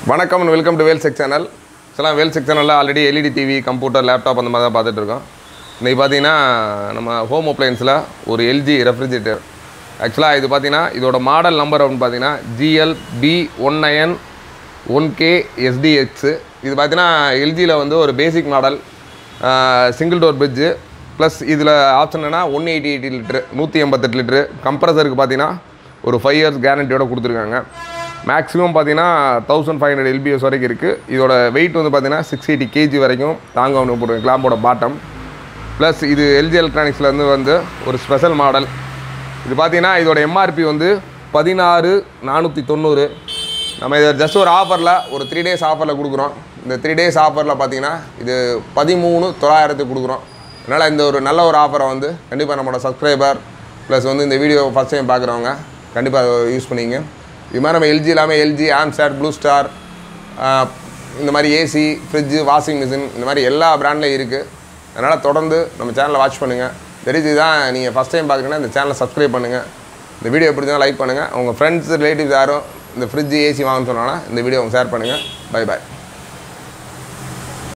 வணக்கம் and welcome to Vel check channel இதெல்லாம் Vel check சேனலில் already LED TV computer laptop அந்த மாதிரி தான் பார்த்துட்டு இருக்கோம் இன்றைக்கி பார்த்தீங்கன்னா நம்ம ஹோம் அப்ளையன்ஸில் ஒரு எல்ஜி ரெஃப்ரிஜரேட்டர் ஆக்சுவலாக இது பார்த்தீங்கன்னா இதோட மாடல் நம்பர் அப்படின்னு பார்த்தீங்கன்னா GL B one nine one K SDX இது பார்த்தீங்கன்னா எல்ஜியில் வந்து ஒரு basic model single door fridge plus இதில் ஆப்ஷன் என்னன்னா ஒன் எயிட்டி எயிட்டி லிட்ரு நூற்றி எண்பத்தெட்டு லிட்ரு கம்ப்ரஸருக்கு பார்த்தீங்கன்னா ஒரு ஃபைவ் இயர்ஸ் கேரண்டியோட கொடுத்துருக்காங்க மேக்ஸிமம் பார்த்தீங்கன்னா தௌசண்ட் ஃபைவ் ஹண்ட்ரட் எல்பிஎஸ் வரைக்கும் இருக்குது இதோட வெயிட் வந்து பார்த்தீங்கன்னா சிக்ஸ் எயிட்டி கேஜி வரைக்கும் தாங்க போடுறோம் கிளாம்போட பாட்டம் ப்ளஸ் இது எல்ஜி எலக்ட்ரானிக்ஸ்லேருந்து வந்து ஒரு ஸ்பெஷல் மாடல் இது பார்த்தீங்கன்னா இதோட எம்ஆர்பி வந்து பதினாறு நானூற்றி தொண்ணூறு நம்ம இதை ஜஸ்ட் ஒரு ஆஃபரில் ஒரு த்ரீ டேஸ் ஆஃபரில் கொடுக்குறோம் இந்த த்ரீ டேஸ் ஆஃபரில் பார்த்தீங்கன்னா இது பதிமூணு தொள்ளாயிரத்துக்கு கொடுக்குறோம் அதனால் இந்த ஒரு நல்ல ஒரு ஆஃபரை வந்து கண்டிப்பாக நம்மளோட சப்ஸ்கிரைபர் ப்ளஸ் வந்து இந்த வீடியோ ஃபஸ்ட் டைம் பார்க்குறவங்க கண்டிப்பாக யூஸ் பண்ணிங்க இது மாதிரி நம்ம எல்ஜி இல்லாமல் எல்ஜி ஆம்சாட் ப்ளூ ஸ்டார் இந்த மாதிரி ஏசி ஃப்ரிட்ஜு வாஷிங் மிஷின் இந்த மாதிரி எல்லா பிராண்ட்லையும் இருக்குது அதனால் தொடர்ந்து நம்ம சேனலை வாட்ச் பண்ணுங்கள் தெரிஞ்சு தான் நீங்கள் ஃபஸ்ட் டைம் பார்க்குறீங்கன்னா இந்த சேனலை சப்ஸ்கிரைப் பண்ணுங்கள் இந்த வீடியோ பிடிச்சா லைக் பண்ணுங்கள் உங்கள் ஃப்ரெண்ட்ஸ் ரிலேட்டிவ்ஸ் யாரும் இந்த ஃப்ரிட்ஜ் ஏசி வாங்கன்னு சொன்னாங்கன்னா இந்த வீடியோ ஷேர் பண்ணுங்கள் பை பாய்